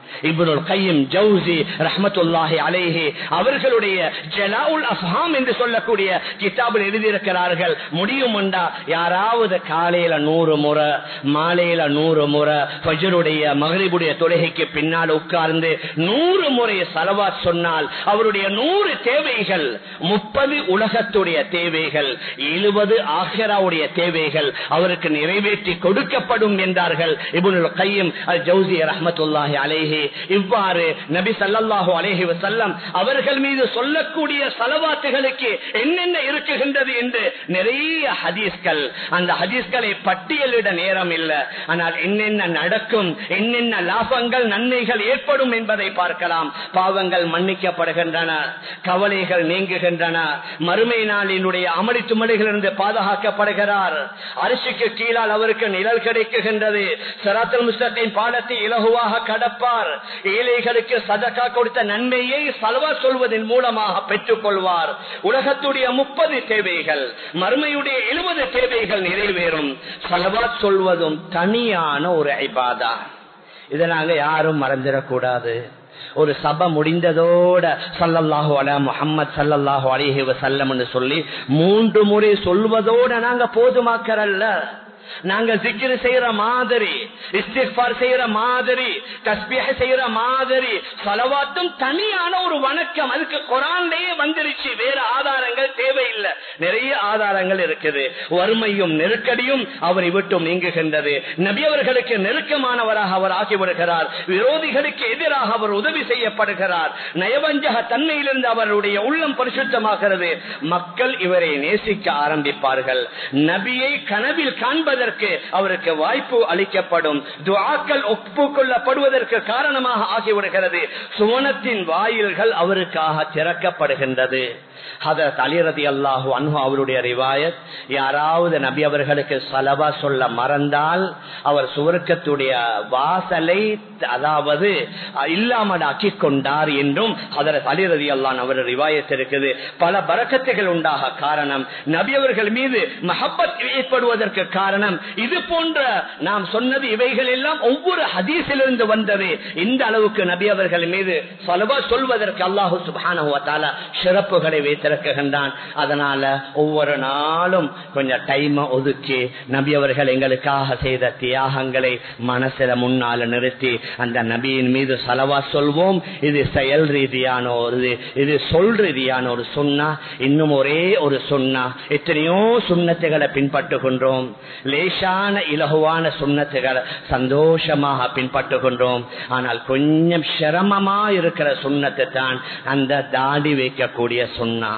S1: இப்னுல் கையும் ஜவுசி ரஹமத்துல்லாஹி அலேஹி அவர்களுடைய ஜலாவுல் அஃபாம் என்று சொல்லக்கூடிய கிதாபில் எழுதியிருக்கிறார்கள் முடியும் உண்டா யாராவது காலையில நூறு முறை மாலையில நூறு முறை ஃபஜருடைய மகரிபுடைய தொழுகைக்கு பின்னால் உட்கார்ந்து நூறு முறை சலவா சொன்னால் அவருடைய நூறு தேவைகள் முப்பது உலகத்துடைய தேவைகள் எழுபது ஆஹிராவுடைய தேவைகள் அவருக்கு நிறைவேற்றி கொடுக்கப்படும் என்றார்கள் இபுனுல் கையும் அல் ஜவுசி ரஹமத்துல்லாஹி அலேஹி இவ்வாறு நபி சல்லாஹூ அலேஹி வசல்லம் அவர்கள் மீது சொல்லக்கூடிய சலவாத்துகளுக்கு என்னென்ன இருக்குகின்றது என்று நிறைய ஹதீஸ்கள் அந்த ஹதீஸ்களை பட்டியலிட நேரம் இல்லை ஆனால் என்னென்ன நடக்கும் என்னென்ன லாபங்கள் நன்மைகள் ஏற்படும் என்பதை பார்க்கலாம் பாவங்கள் மன்னிக்கப்படுகின்றன கவலைகள் நீங்குகின்றன மறுமை நாளினுடைய அமளி துமளிகளிலிருந்து பாதுகாக்கப்படுகிறார் அரிசிக்கு கீழால் அவருக்கு நிழல் கிடைக்குகின்றது சராத்தல் முஸ்லின் பாடத்தை இலகுவாக கடப்பார் ஏழைகளுக்கு சதக்கா கொடுத்த நன்மையை சலவா சொல்வதன் மூலமாக பெற்றுக் கொள்வார் உலகத்துடைய முப்பது தேவைகள் மறுமையுடைய எழுபது தேவைகள் நிறைவேறும் சலவா சொல்வதும் தனியான ஒரு ஐபாதா இதை நாங்க யாரும் மறந்துடக்கூடாது ஒரு சபை முடிந்ததோட சல்லல்லாஹு அல முகம்மது சல்லல்லாஹு அலிஹி வசல்லம் சொல்லி மூன்று முறை சொல்வதோட நாங்க போதுமாக்கறல்ல நாங்க சிக்கிரு செய்யற மாதிரி இஸ்திஃபார் செய்யற மாதிரி தஸ்பிய செய்யற மாதிரி சலவாத்தும் தனியான ஒரு வணக்கம் அதுக்கு குரான்லயே வந்துருச்சு வேற ஆதாரங்கள் தேவையில்லை நிறைய ஆதாரங்கள் இருக்குது வறுமையும் நெருக்கடியும் அவரை விட்டு நீங்குகின்றது நபி அவர்களுக்கு நெருக்கமானவராக அவர் ஆகி வருகிறார் விரோதிகளுக்கு எதிராக அவர் உதவி செய்யப்படுகிறார் நயவஞ்சக தன்மையிலிருந்து அவருடைய உள்ளம் பரிசுத்தமாகிறது மக்கள் இவரை நேசிக்க ஆரம்பிப்பார்கள் நபியை கனவில் காண்பதற்கு அவருக்கு வாய்ப்பு அளிக்கப்படும் துவாக்கள் ஒப்புக்கொள்ளப்படுவதற்கு காரணமாக ஆகிவிடுகிறது சுவனத்தின் வாயில்கள் அவருக்காக திறக்கப்படுகின்றது ஹதரத் அலிரதி அல்லாஹு அன்ஹு அவருடைய ரிவாயத் யாராவது நபி அவர்களுக்கு சலவா சொல்ல மறந்தால் அவர் சுவர்க்கத்துடைய வாசலை அதாவது இல்லாமல் ஆக்கி கொண்டார் என்றும் ஹதரத் அலிரதி அல்லான் அவர் ரிவாயத் இருக்குது பல பறக்கத்துகள் உண்டாக காரணம் நபி அவர்கள் மீது மஹப்பத் ஏற்படுவதற்கு காரணம் இது போன்ற நாம் சொன்னது இவைகள் எல்லாம் ஒவ்வொரு ஹதீஸிலிருந்து வந்தது இந்த அளவுக்கு நபி அவர்கள் மீது சலவா சொல்வதற்கு அல்லாஹு சுபான சிறப்புகளை வைத்திருக்கின்றான் அதனால ஒவ்வொரு நாளும் கொஞ்சம் டைம் ஒதுக்கி நபி அவர்கள் எங்களுக்காக செய்த தியாகங்களை மனசில முன்னால நிறுத்தி அந்த நபியின் மீது சலவா சொல்வோம் இது செயல் ரீதியான ஒரு இது சொல் ரீதியான ஒரு சுண்ணா இன்னும் ஒரே ஒரு சுண்ணா எத்தனையோ சுண்ணத்துகளை பின்பற்றுகின்றோம் லேசான இலகுவான சுண்ணத்துகளை சந்தோஷமாக பின்பற்றுகின்றோம் ஆனால் கொஞ்சம் சிரமமா இருக்கிற சுண்ணத்தை தான் அந்த தாடி வைக்கக்கூடிய சுண்ணா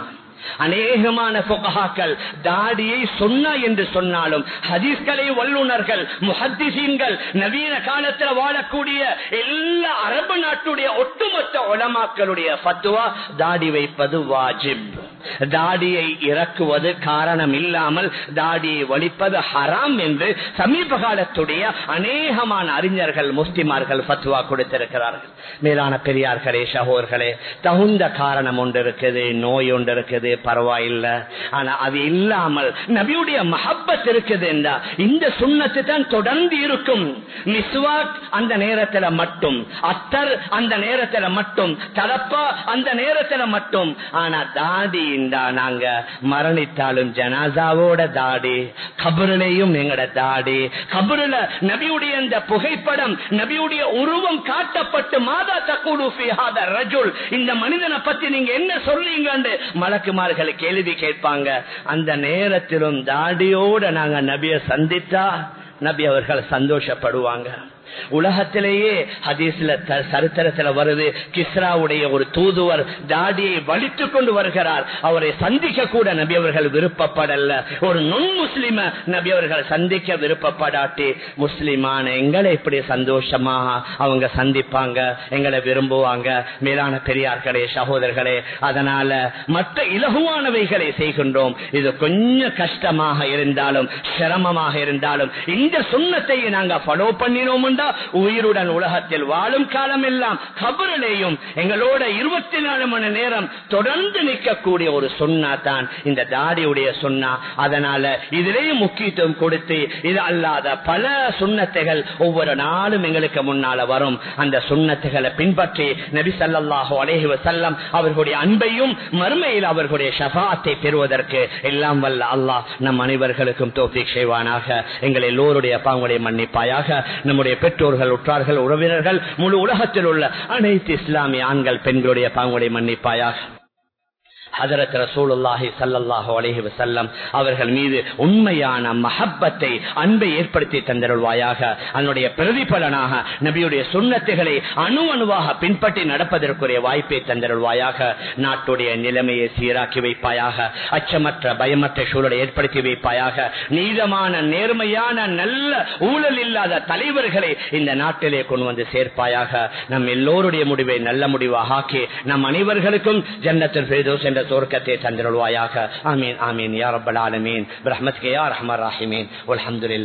S1: அநேகமான புகஹாக்கள் தாடியை சொன்னா என்று சொன்னாலும் ஹதீஸ்களை வல்லுநர்கள் முஹத்திசீன்கள் நவீன காலத்தில் வாழக்கூடிய எல்லா அரபு நாட்டுடைய ஒட்டுமொத்த உலமாக்களுடைய பத்துவா தாடி வைப்பது வாஜிப் தாடியை இறக்குவது காரணம் இல்லாமல் தாடியை வலிப்பது ஹராம் என்று சமீப காலத்துடைய அநேகமான அறிஞர்கள் முஸ்லிமார்கள் பத்துவா கொடுத்திருக்கிறார்கள் மேலான பெரியார்களே சகோர்களே தகுந்த காரணம் ஒன்று இருக்குது நோய் ஒன்று இருக்குது பரவாயில்லை ஆனா அது இல்லாமல் நபியுடைய மஹப்பத் இருக்குது என்றா இந்த சுண்ணத்து தான் தொடர்ந்து இருக்கும் மிஸ்வாக் அந்த நேரத்துல மட்டும் அத்தர் அந்த நேரத்துல மட்டும் தலப்பா அந்த நேரத்துல மட்டும் ஆனா தாடி இந்தா நாங்க மரணித்தாலும் ஜனாசாவோட தாடி கபருலையும் எங்கட தாடி கபருல நபியுடைய இந்த புகைப்படம் நபியுடைய உருவம் காட்டப்பட்டு மாதா தக்குடு ரஜுல் இந்த மனிதனை பத்தி நீங்க என்ன சொல்றீங்க மலக்குமார்கள் கேள்வி கேட்பாங்க அந்த நேரத்திலும் தாடியோட நாங்க நபிய சந்தித்தா நபி அவர்கள் சந்தோஷப்படுவாங்க உலகத்திலேயே ஹதீஸ்ல சரித்திரத்துல வருது கிஸ்ராவுடைய ஒரு தூதுவர் தாடியை வலித்து கொண்டு வருகிறார் அவரை சந்திக்க கூட நபி அவர்கள் விருப்பப்படல ஒரு நுண் முஸ்லிம நபி அவர்கள் சந்திக்க விருப்பப்படாட்டி முஸ்லிமான எங்களை இப்படி சந்தோஷமாக அவங்க சந்திப்பாங்க எங்களை விரும்புவாங்க மேலான பெரியார்களே சகோதரர்களே அதனால மற்ற இலகுவானவைகளை செய்கின்றோம் இது கொஞ்சம் கஷ்டமாக இருந்தாலும் சிரமமாக இருந்தாலும் இந்த சுண்ணத்தை நாங்க ஃபாலோ பண்ணினோம் தந்தா உயிருடன் உலகத்தில் வாழும் காலம் எல்லாம் கபரிலேயும் எங்களோட இருபத்தி நாலு மணி நேரம் தொடர்ந்து நிற்கக்கூடிய ஒரு சொன்னா தான் இந்த தாடியுடைய சொன்னா அதனால இதிலேயும் முக்கியத்துவம் கொடுத்து இது அல்லாத பல சுண்ணத்தைகள் ஒவ்வொரு நாளும் எங்களுக்கு முன்னால வரும் அந்த சுண்ணத்துகளை பின்பற்றி நபி ஸல்லல்லாஹு அலைஹி வஸல்லம் அவர்களுடைய அன்பையும் மறுமையில் அவர்களுடைய ஷஃபாத்தை பெறுவதற்கு எல்லாம் வல்ல அல்லாஹ் நம் அனைவர்களுக்கும் தோஃபிக் செய்வானாக எங்கள் எல்லோருடைய பாவங்களை மன்னிப்பாயாக நம்முடைய பெற்றோர்கள் உற்றார்கள் உறவினர்கள் முழு உலகத்தில் உள்ள அனைத்து இஸ்லாமிய ஆண்கள் பெண்களுடைய பாவங்களை மன்னிப்பாயாக ஹதரத் ரசூலுல்லாஹி ஸல்லல்லாஹு அலைஹி வஸல்லம் அவர்கள் மீது உண்மையான மஹப்பத்தை அன்பை ஏற்படுத்தி தந்தருள்வாயாக அதனுடைய பிரதிபலனாக நபியுடைய சுண்ணத்துகளை அணு அணுவாக பின்பற்றி நடப்பதற்குரிய வாய்ப்பை தந்தருள்வாயாக நாட்டுடைய நிலைமையை சீராக்கி வைப்பாயாக அச்சமற்ற பயமற்ற சூழலை ஏற்படுத்தி வைப்பாயாக நீதமான நேர்மையான நல்ல ஊழல் இல்லாத தலைவர்களை இந்த நாட்டிலே கொண்டு வந்து சேர்ப்பாயாக நம் எல்லோருடைய முடிவை நல்ல முடிவாக ஆக்கி நம் அனைவர்களுக்கும் ஜன்னத்தில் பிரதோஷ் என்ற சொர்க்கத்தை தந்திருவாயாக ஆமீன் ஆமீன் யா ரப்பல் ஆலமீன் பிரஹ்மத்கே யா ரஹ்மர் ராஹிமீன் அல்ஹம்துலில்லாஹ்